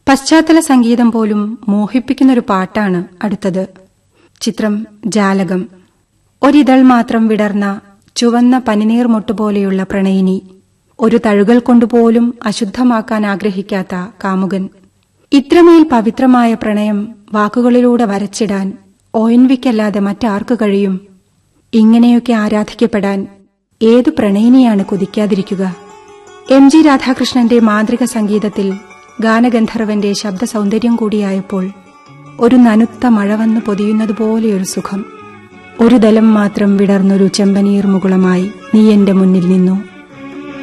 പശ്ചാത്തല സംഗീതം പോലും മോഹിപ്പിക്കുന്നൊരു പാട്ടാണ് അടുത്തത് ചിത്രം ജാലകം ഒരിതൾ മാത്രം വിടർന്ന ചുവന്ന പനിനീർ മുട്ടുപോലെയുള്ള പ്രണയിനി ഒരു തഴുകൽ കൊണ്ടുപോലും അശുദ്ധമാക്കാൻ ആഗ്രഹിക്കാത്ത കാമുകൻ ഇത്രമേൽ പവിത്രമായ പ്രണയം വാക്കുകളിലൂടെ വരച്ചിടാൻ ഓയൻവിക്കല്ലാതെ മറ്റാർക്കു കഴിയും ഇങ്ങനെയൊക്കെ ആരാധിക്കപ്പെടാൻ ഏതു പ്രണയിനിയാണ് കൊതിക്കാതിരിക്കുക എം ജി രാധാകൃഷ്ണന്റെ മാന്ത്രിക സംഗീതത്തിൽ ഗാനഗന്ധർവന്റെ ശബ്ദ സൗന്ദര്യം കൂടിയായപ്പോൾ ഒരു നനുത്ത മഴ വന്ന് പൊതിയുന്നതുപോലെയൊരു സുഖം ഒരു ദലം മാത്രം വിടർന്നൊരു ചെമ്പനീർ മുകുളമായി നീ എന്റെ മുന്നിൽ നിന്നു